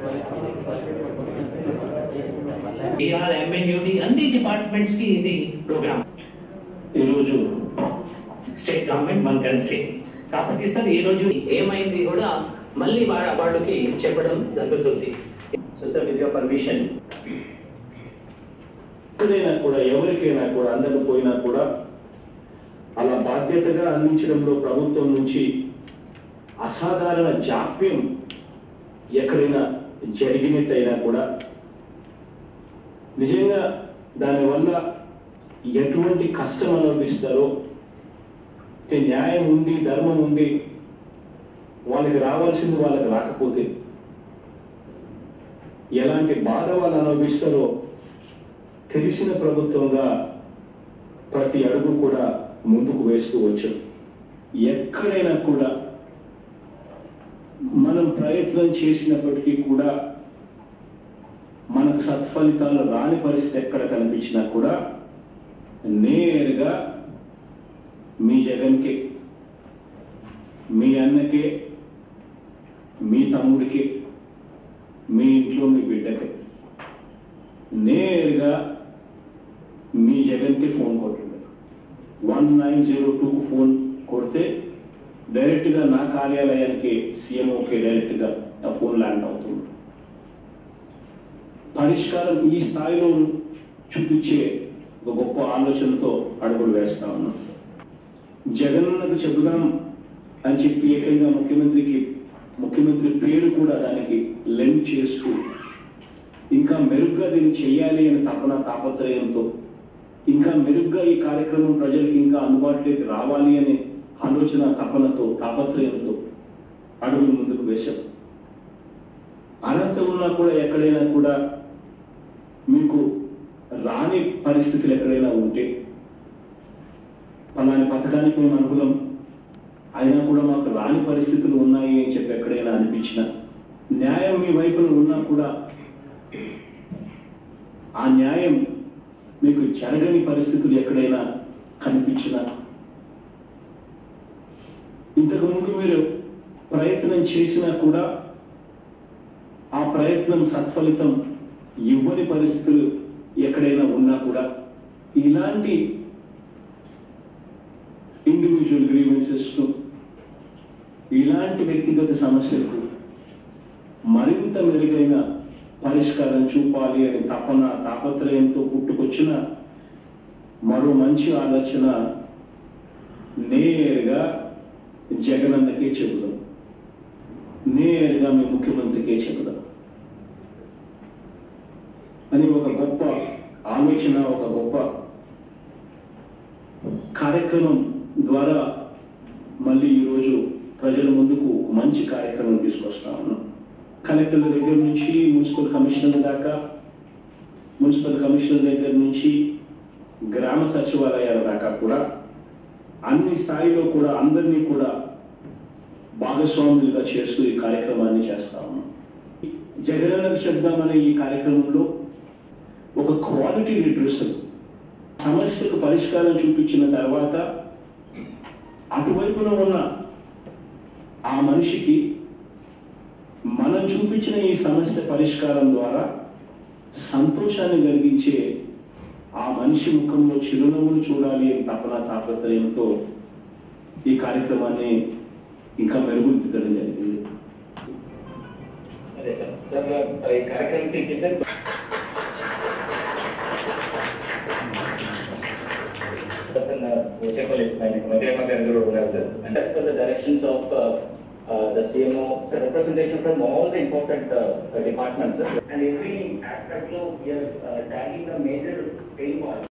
AR ఎంఎన్యూడి అన్ని departments కి ఇది ప్రోగ్రామ్ ఈరోజు స్టేట్ గవర్నమెంట్ మన కలిసి కాబట్టి సార్ ఈ రోజు ఏమైంది కూడా మళ్ళీ వా- వాళ్ళకి చెప్పడం జరుగుతుంది so sir with your permission ఎక్కడైనా కూడా ఎవరికైనా కూడా అందకపోయినా కూడా అలా బాధ్యతగా అందించడంలో ప్రభుత్వం నుంచి అసాధారణ జాప్యం ఎక్కడైనా జరిగినట్టయినా కూడా నిజంగా దానివల్ల ఎటువంటి కష్టం అనుభవిస్తారో అంటే న్యాయం ఉండి ధర్మం ఉండి వాళ్ళకి రావాల్సింది వాళ్ళకి రాకపోతే ఎలాంటి బాధ వాళ్ళు అనుభవిస్తారో తెలిసిన ప్రభుత్వంగా ప్రతి అడుగు కూడా ముందుకు వేస్తూ వచ్చాం ఎక్కడైనా కూడా మనం ప్రయత్నం చేసినప్పటికీ కూడా మనకు సత్ఫలితాలు రాని పరిస్థితి ఎక్కడ కనిపించినా కూడా నేరుగా మీ జగన్కి మీ అన్నకే మీ తమ్ముడికి మీ ఇంట్లో మీ బిడ్డకి నేరుగా మీ జగన్కి ఫోన్ కొట్టండి one nine zero two phone కొడితే డైరెక్ట్గా నా కార్యాలయానికి సీఎంఓకి డైరెక్ట్గా ఆ ఫోన్ ల్యాండ్ అవుతుంది పరిష్కారం ఈ స్థాయిలో చూపించే ఒక గొప్ప ఆలోచనతో అడుగులు వేస్తా ఉన్నాం జగనన్నకు చెబుదాం అని చెప్పి ఏకంగా ముఖ్యమంత్రికి ముఖ్యమంత్రి పేరు కూడా దానికి లెంక్ చేస్తూ ఇంకా మెరుగ్గా దీన్ని చేయాలి అని తపన తాపత్రయంతో ఇంకా మెరుగ్గా ఈ కార్యక్రమం ప్రజలకు ఇంకా అందుబాటులోకి రావాలి అనే ఆలోచన తపనతో తాపత్రయంతో అడుగులు ముందుకు వేశాం అర్హత ఉన్నా కూడా ఎక్కడైనా కూడా మీకు రాని పరిస్థితులు ఎక్కడైనా ఉంటే పలాని పథకానికి మేము అనుకూలం అయినా కూడా మాకు రాని పరిస్థితులు ఉన్నాయి అని చెప్పి ఎక్కడైనా అనిపించిన న్యాయం మీ వైపున ఉన్నా కూడా ఆ న్యాయం మీకు జరగని పరిస్థితులు ఎక్కడైనా కనిపించినా ఇంతకు ముందు మీరు ప్రయత్నం చేసినా కూడా ఆ ప్రయత్నం సత్ఫలితం ఇవ్వని పరిస్థితులు ఎక్కడైనా ఉన్నా కూడా ఇలాంటి ఇండివిజువల్ గ్రీవెన్సెస్ ఇలాంటి వ్యక్తిగత సమస్యలకు మరింత మెరుగైన పరిష్కారం చూపాలి అని తపన తాపత్రయంతో పుట్టుకొచ్చిన మరో మంచి ఆలోచన నేరుగా జగనన్నకే చెబుదాం నేరుగా మీ ముఖ్యమంత్రికే చెబుదాం అని ఒక గొప్ప ఆలోచన ఒక గొప్ప కార్యక్రమం ద్వారా మళ్ళీ ఈరోజు ప్రజల ముందుకు ఒక మంచి కార్యక్రమం తీసుకొస్తా ఉన్నాం కలెక్టర్ల దగ్గర నుంచి మున్సిపల్ కమిషనర్ దాకా మున్సిపల్ కమిషనర్ దగ్గర నుంచి గ్రామ సచివాలయాల దాకా కూడా అన్ని స్థాయిలో కూడా అందరినీ కూడా భాగస్వాములుగా చేస్తూ ఈ కార్యక్రమాన్ని చేస్తా ఉన్నాం జగనన్నకు చెప్దామనే ఈ కార్యక్రమంలో ఒక క్వాలిటీ లిటరసీ సమస్యకు పరిష్కారం చూపించిన తర్వాత అటువైపున ఉన్న ఆ మనిషికి మనం చూపించిన ఈ సమస్య పరిష్కారం ద్వారా సంతోషాన్ని కలిగించే ఆ మనిషి ముఖంలో చిరునవ్వులు చూడాలి అని తపన తాపత్రయంతో ఈ కార్యక్రమాన్ని ఇంకా మెరుగుదిద్దడం జరిగింది అదే సార్ సార్ ఈ కార్యక్రమానికి sir person uh, Muchakal is my Madhyama Ganguru ruler, sir. And as per the directions of uh, uh, the CMO, the representation from all the important uh, departments, sir. And every aspect of we are uh, tagging the major pain points.